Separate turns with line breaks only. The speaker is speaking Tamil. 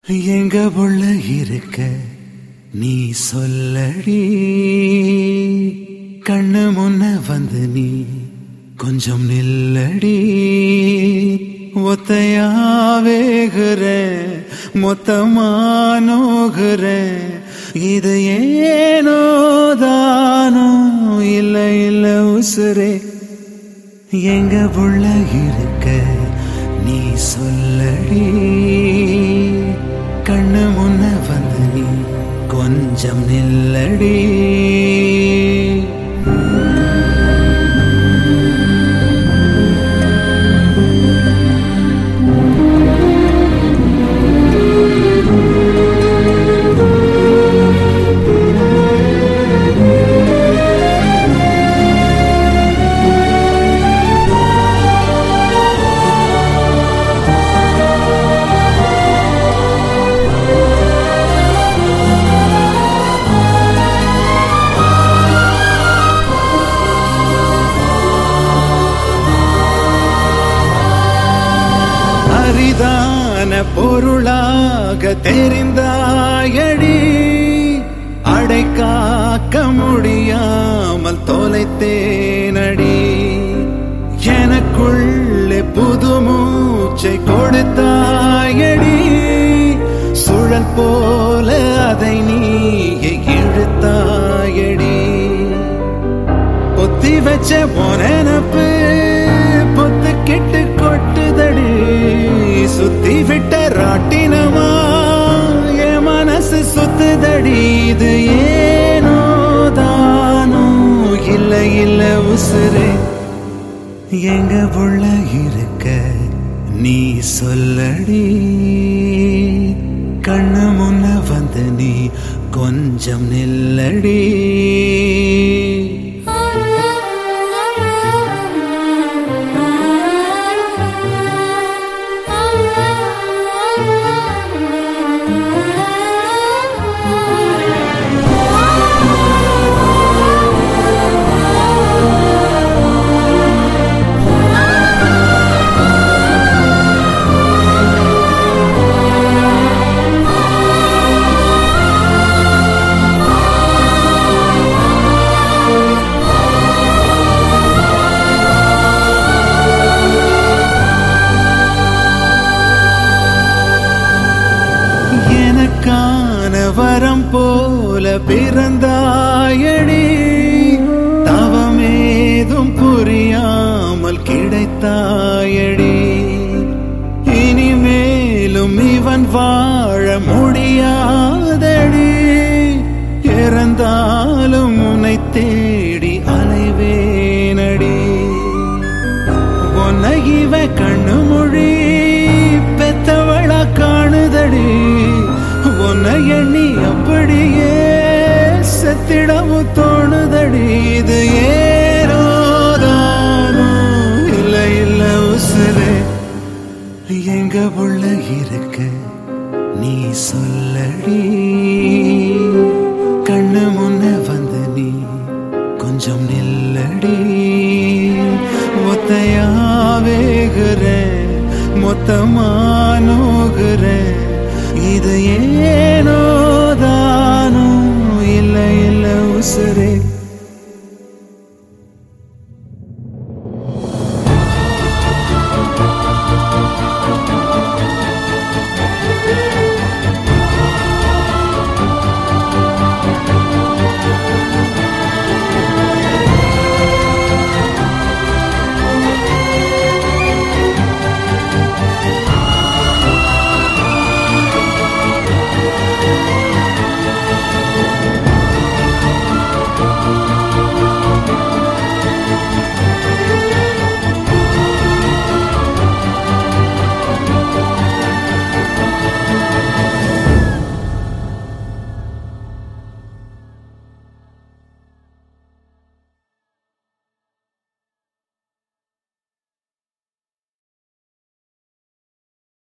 எங்க உள்ள இருக்க நீ சொல்லடி கண்ணு முன்ன வந்து நீ கொஞ்சம் நில்லடி ஒத்தையாவேகிற மொத்தமானோகிற இது ஏனோ தானோ இல்ல இல்ல உசுரே எங்க உள்ள இருக்க நீ சொல்லடி கண்ணு முன்ன வந்து நீ கொஞ்சம் நில்லடி அரிதான பொருளாக தெரிந்தாயடி அடை காக்க முடியாமல் தொலைத்தேனடி எனக்குள்ளே புது மூச்சை கொடுத்தாயடி சுழல் போல அதை நீ இழுத்தாயடி பொத்தி வச்ச பொனப்பு பொத்து கெட்டு கொட்டுதடி சுத்தி விட்ட ராட்டினமா என் மனசு சுத்துதடி இது ஏனோ தானோ இல்ல இல்ல உசுரே எங்க உள்ள இருக்க நீ சொல்லடி கண்ணு முன்ன வந்து நீ கொஞ்சம் நில்லடி எனக்கான வரம் போல பிறந்தாயடி தவமேதும் புரியாமல் கிடைத்தாயடி இனிமேலும் இவன் வாழ முடியாதடி இறந்தாலும் உன்னை தேடி அலைவேனடி உன்னை இவ கண்ணு மொழி பெத்தவளா காணுதடி உன்னை எண்ணி அப்படியே செத்திடவும் தோணுதடி இது ஏரோதானோ இல்ல இல்ல உசுரே எங்க உள்ள இருக்க நீ சொல்லடி கண்ணு முன்ன வந்து நீ கொஞ்சம் நில்லடி ஒத்தையாவேகிற மொத்தமா